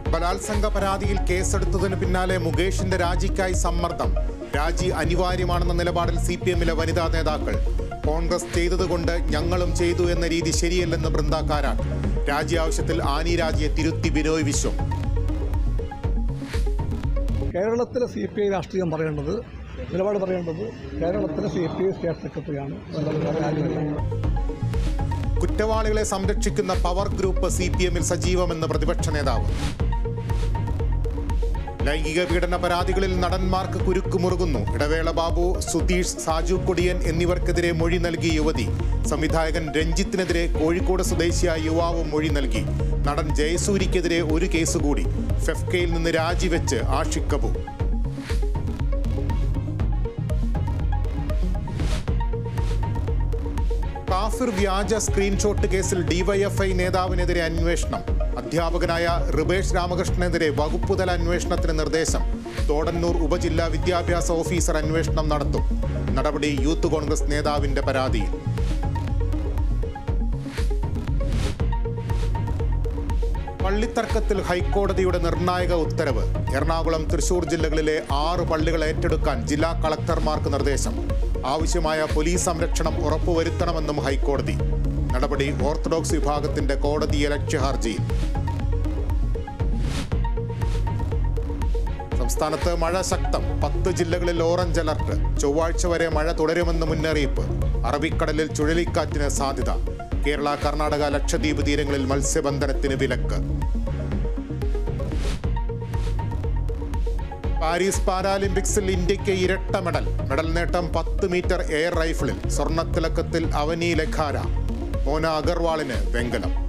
ബലാത്സംഗ പരാതിയിൽ കേസെടുത്തതിന് പിന്നാലെ മുകേഷിന്റെ രാജിക്കായി സമ്മർദ്ദം രാജി അനിവാര്യമാണെന്ന നിലപാടിൽ സി പി എമ്മിലെ വനിതാ നേതാക്കൾ കോൺഗ്രസ് ചെയ്തതുകൊണ്ട് ഞങ്ങളും ചെയ്തു എന്ന രീതി ശരിയല്ലെന്ന് ബൃന്ദ കാരാട്ട് രാജി ആവശ്യത്തിൽ ആനി രാജിയെ തിരുത്തി ബിനോയ് വിശ്വം കേരളത്തിലെ സി പി ഐ രാഷ്ട്രീയം പറയേണ്ടത് നിലപാട് പറയേണ്ടത് കേരളത്തിലെ സി പി ഐ സ്റ്റേറ്റ് സെക്രട്ടറിയാണ് എന്നുള്ളത് കാര്യമില്ല കുറ്റവാളികളെ സംരക്ഷിക്കുന്ന പവർ ഗ്രൂപ്പ് സി പി എമ്മിൽ സജീവമെന്ന് പ്രതിപക്ഷ നേതാവ് ലൈംഗിക പീഡന പരാതികളിൽ നടന്മാർക്ക് കുരുക്ക് മുറുകുന്നു ഇടവേള ബാബു സുധീഷ് സാജു കൊടിയൻ എന്നിവർക്കെതിരെ മൊഴി നൽകി യുവതി സംവിധായകൻ രഞ്ജിത്തിനെതിരെ കോഴിക്കോട് സ്വദേശിയായ യുവാവ് മൊഴി നൽകി നടൻ ജയസൂരിക്കെതിരെ ഒരു കേസ് കൂടി ഫെഫ്കയിൽ നിന്ന് രാജിവെച്ച് ആഷിഖ് കപൂർ കാഫിർ വ്യാജ സ്ക്രീൻഷോട്ട് കേസിൽ ഡിവൈഎഫ്ഐ നേതാവിനെതിരെ അന്വേഷണം അധ്യാപകനായ റിബേഷ് രാമകൃഷ്ണനെതിരെ വകുപ്പുതല അന്വേഷണത്തിന് നിർദ്ദേശം തോടന്നൂർ ഉപജില്ലാ വിദ്യാഭ്യാസ ഓഫീസർ അന്വേഷണം നടത്തും നടപടി യൂത്ത് കോൺഗ്രസ് നേതാവിന്റെ പരാതിയിൽ പള്ളിത്തർക്കത്തിൽ ഹൈക്കോടതിയുടെ നിർണായക ഉത്തരവ് എറണാകുളം തൃശൂർ ജില്ലകളിലെ ആറ് പള്ളികൾ ഏറ്റെടുക്കാൻ ജില്ലാ കളക്ടർമാർക്ക് നിർദ്ദേശം ആവശ്യമായ പോലീസ് സംരക്ഷണം ഉറപ്പുവരുത്തണമെന്നും ഹൈക്കോടതി നടപടി ഓർത്തഡോക്സ് വിഭാഗത്തിന്റെ കോടതി ലക്ഷ്യ ഹർജിയിൽ സംസ്ഥാനത്ത് മഴ ശക്തം പത്ത് ജില്ലകളിൽ ഓറഞ്ച് അലർട്ട് ചൊവ്വാഴ്ച വരെ മഴ തുടരുമെന്ന് മുന്നറിയിപ്പ് അറബിക്കടലിൽ ചുഴലിക്കാറ്റിന് സാധ്യത കേരള കർണാടക ലക്ഷദ്വീപ് തീരങ്ങളിൽ മത്സ്യബന്ധനത്തിന് വിലക്ക് പാരീസ് പാരാലിമ്പിക്സിൽ ഇന്ത്യക്ക് ഇരട്ട മെഡൽ മെഡൽ നേട്ടം പത്ത് മീറ്റർ എയർ റൈഫിളിൽ സ്വർണ്ണത്തിലക്കത്തിൽ അവനി ലഖാര മോന അഗർവാളിന് വെങ്കലം